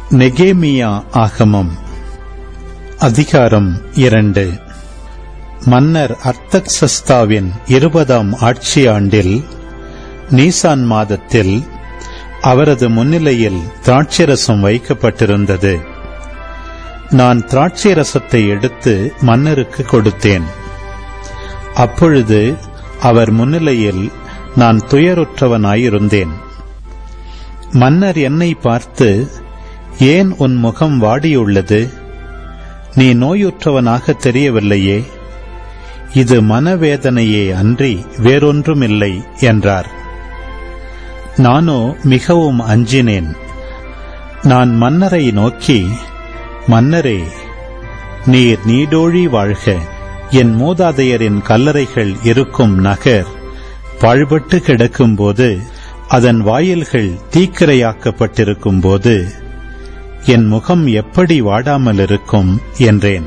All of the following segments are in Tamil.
நெகேமியா ஆகமம் அதிகாரம் இரண்டு மன்னர் அர்த்தக்சஸ்தாவின் இருபதாம் ஆட்சி ஆண்டில் நீசான் மாதத்தில் அவரது முன்னிலையில் திராட்சரசம் வைக்கப்பட்டிருந்தது நான் திராட்சரசத்தை எடுத்து மன்னருக்கு கொடுத்தேன் அப்பொழுது அவர் முன்னிலையில் நான் துயருற்றவனாயிருந்தேன் மன்னர் என்னை பார்த்து ஏன் உன் முகம் வாடியுள்ளது நீ நோயுற்றவனாக தெரியவில்லையே இது மனவேதனையே அன்றி வேறொன்றுமில்லை என்றார் நானோ மிகவும் அஞ்சினேன் நான் மன்னரை நோக்கி மன்னரே நீர் நீடோழி வாழ்க என் மூதாதையரின் கல்லறைகள் இருக்கும் நகர் பாழ்பட்டு கிடக்கும்போது அதன் வாயில்கள் தீக்கிரையாக்கப்பட்டிருக்கும் போது என் முகம் எப்படி வாடாமல் இருக்கும் என்றேன்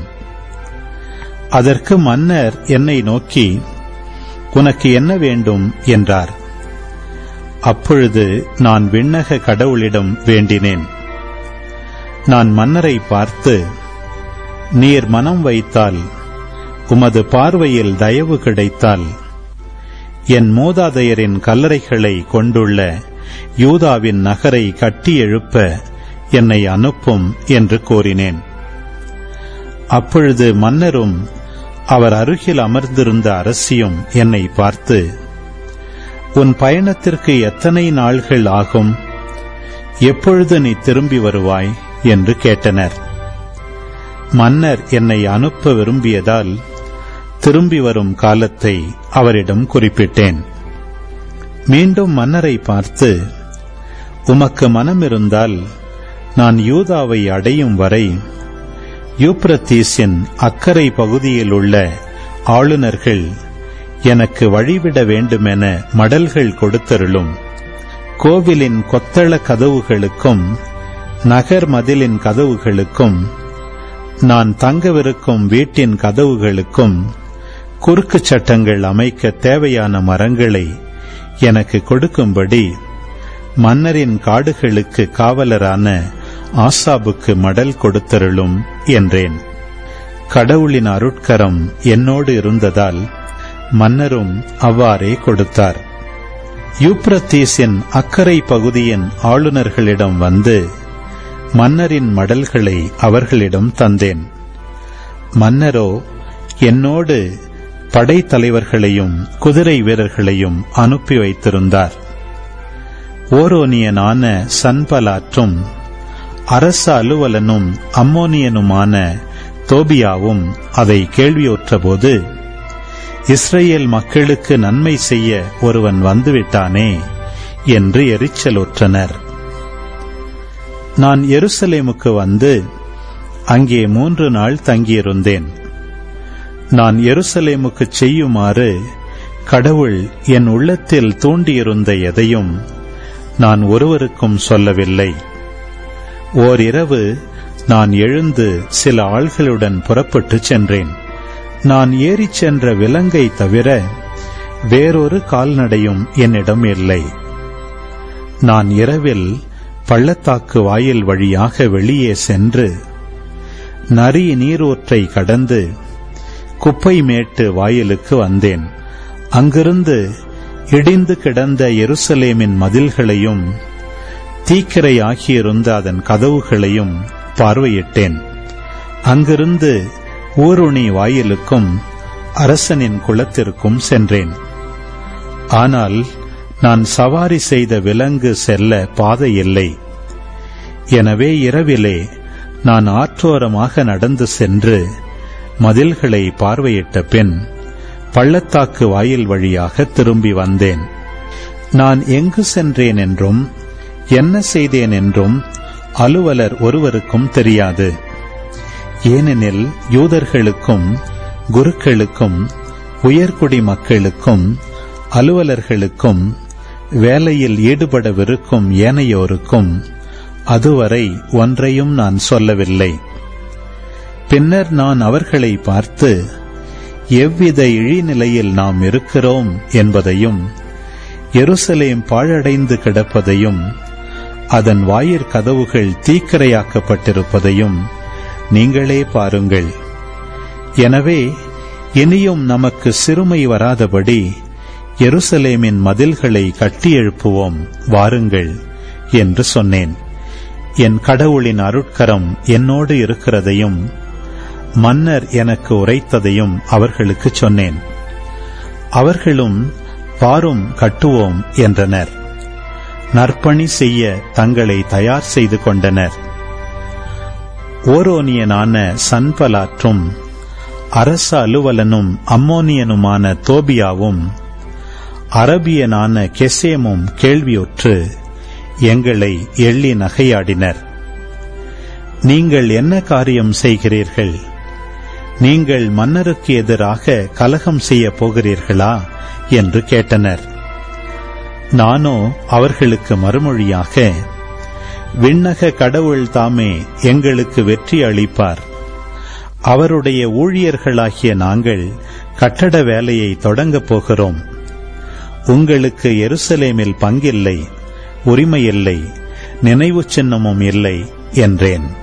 அதற்கு மன்னர் என்னை நோக்கி உனக்கு என்ன வேண்டும் என்றார் அப்பொழுது நான் விண்ணக கடவுளிடம் வேண்டினேன் நான் மன்னரை பார்த்து நீர் மனம் வைத்தால் உமது பார்வையில் தயவு கிடைத்தால் என் மூதாதையரின் கல்லறைகளை கொண்டுள்ள யூதாவின் நகரை கட்டி எழுப்ப என்னை அனுப்பும் என்று கோரினேன் அப்பொழுது மன்னரும் அவர் அருகில் அமர்ந்திருந்த அரசியும் என்னை பார்த்து உன் பயணத்திற்கு எத்தனை நாள்கள் ஆகும் எப்பொழுது நீ திரும்பி வருவாய் என்று கேட்டனர் மன்னர் என்னை அனுப்ப விரும்பியதால் திரும்பி வரும் காலத்தை அவரிடம் குறிப்பிட்டேன் மீண்டும் மன்னரை பார்த்து உமக்கு மனமிருந்தால் நான் யூதாவை அடையும் வரை யூப்ரத்தீஸின் அக்கறை பகுதியில் உள்ள ஆளுநர்கள் எனக்கு வழிவிட வேண்டுமென மடல்கள் கொடுத்தருளும் கோவிலின் கொத்தள கதவுகளுக்கும் நகர் மதிலின் கதவுகளுக்கும் நான் தங்கவிருக்கும் வீட்டின் கதவுகளுக்கும் குறுக்கு சட்டங்கள் அமைக்க தேவையான மரங்களை எனக்கு கொடுக்கும்படி மன்னரின் காடுகளுக்கு காவலரான ஆசாபுக்கு மடல் கொடுத்தருளும் என்றேன் கடவுளின் அருட்கரம் என்னோடு இருந்ததால் மன்னரும் அவ்வாறே கொடுத்தார் யூப்ரத்தீஸின் அக்கறை பகுதியின் ஆளுநர்களிடம் வந்து மன்னரின் மடல்களை அவர்களிடம் தந்தேன் மன்னரோ என்னோடு படைத்தலைவர்களையும் குதிரை வீரர்களையும் அனுப்பி வைத்திருந்தார் ஓரோனியனான சன்பலாற்றும் அரச அலுவலனும் அம்மோனியனுமான தோபியாவும் அதை கேள்வியுற்றபோது இஸ்ரேல் மக்களுக்கு நன்மை செய்ய ஒருவன் வந்துவிட்டானே என்று எரிச்சலுற்றனர் நான் எருசலேமுக்கு வந்து அங்கே மூன்று நாள் தங்கியிருந்தேன் நான் எருசலேமுக்கு செய்யுமாறு கடவுள் என் உள்ளத்தில் தூண்டியிருந்த எதையும் நான் ஒருவருக்கும் சொல்லவில்லை ஓரிரவு நான் எழுந்து சில ஆள்களுடன் புறப்பட்டுச் சென்றேன் நான் ஏறிச் சென்ற விலங்கை தவிர வேறொரு கால்நடையும் என்னிடம் இல்லை நான் இரவில் பள்ளத்தாக்கு வாயில் வழியாக வெளியே சென்று நரி நீரூற்றை கடந்து குப்பை மேட்டு வாயிலுக்கு வந்தேன் அங்கிருந்து இடிந்து கிடந்த எருசலேமின் மதில்களையும் தீக்கிரை ஆகியிருந்த அதன் கதவுகளையும் பார்வையிட்டேன் அங்கிருந்து ஊருணி வாயிலுக்கும் அரசனின் குளத்திற்கும் சென்றேன் ஆனால் நான் சவாரி செய்த விலங்கு செல்ல பாதை இல்லை எனவே இரவிலே நான் ஆற்றோரமாக நடந்து சென்று மதில்களை பார்வையிட்ட பின் பள்ளத்தாக்கு வாயில் வழியாக திரும்பி வந்தேன் நான் எங்கு சென்றேன் என்றும் என்ன செய்தேன் என்றும் அலுவலர் ஒருவருக்கும் தெரியாது ஏனெனில் யூதர்களுக்கும் குருக்களுக்கும் உயர்குடி மக்களுக்கும் அலுவலர்களுக்கும் வேலையில் ஈடுபடவிருக்கும் ஏனையோருக்கும் அதுவரை ஒன்றையும் நான் சொல்லவில்லை பின்னர் நான் அவர்களை பார்த்து எவ்வித இழிநிலையில் நாம் இருக்கிறோம் என்பதையும் எருசலேம் பாழடைந்து கிடப்பதையும் அதன் வாயிற் கதவுகள் தீக்கிரையாக்கப்பட்டிருப்பதையும் நீங்களே பாருங்கள் எனவே இனியும் நமக்கு சிறுமை வராதபடி எருசலேமின் மதில்களை கட்டியெழுப்புவோம் வாருங்கள் என்று சொன்னேன் என் கடவுளின் அருட்கரம் என்னோடு இருக்கிறதையும் மன்னர் எனக்கு உரைத்ததையும் அவர்களுக்கு சொன்னேன் அவர்களும் பாரும் கட்டுவோம் என்றனர் நற்பணி செய்ய தங்களை தயார் செய்து கொண்டனர் ஓரோனியனான சன்பலாற்றும் அரச அலுவலனும் அம்மோனியனுமான தோபியாவும் அரபியனான கெசேமும் கேள்வியுற்று எங்களை எள்ளி நகையாடினர் நீங்கள் என்ன காரியம் செய்கிறீர்கள் நீங்கள் மன்னருக்கு எதிராக கலகம் செய்ய போகிறீர்களா என்று கேட்டனர் நானோ அவர்களுக்கு மறுமொழியாக விண்ணக கடவுள் தாமே எங்களுக்கு வெற்றி அளிப்பார் அவருடைய ஊழியர்களாகிய நாங்கள் கட்டட வேலையை தொடங்கப் போகிறோம் உங்களுக்கு எருசலேமில் பங்கில்லை உரிமையில்லை நினைவு சின்னமும் இல்லை என்றேன்